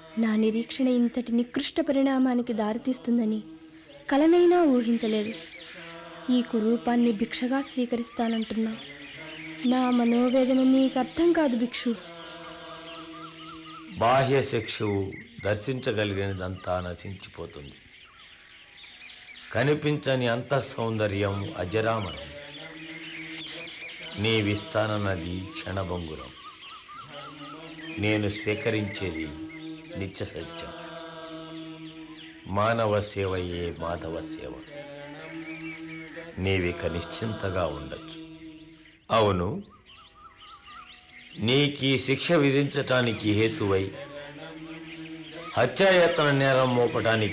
నా నిరీక్షణ ఇంతటి నికృష్ట పరిణామానికి దారితీస్తుందని కలనైనా ఊహించలేదు ఈ కురూపాన్ని భిక్షగా స్వీకరిస్తానంటున్నా నా మనోవేదన నీకు అర్థం కాదు భిక్షు బాహ్య శిక్షవు దర్శించగలిగినదంతా నశించిపోతుంది కనిపించని అంత సౌందర్యం అజరామరం నీ విస్తాన నది క్షణభంగురం నేను స్వీకరించేది నిత్య సత్యం మానవ సేవయే మాధవ సేవ నీవిక నిశ్చింతగా ఉండొచ్చు అవును నీకీ శిక్ష విధించటానికి హేతువై హత్యాయత్న నేరం మోపటానికి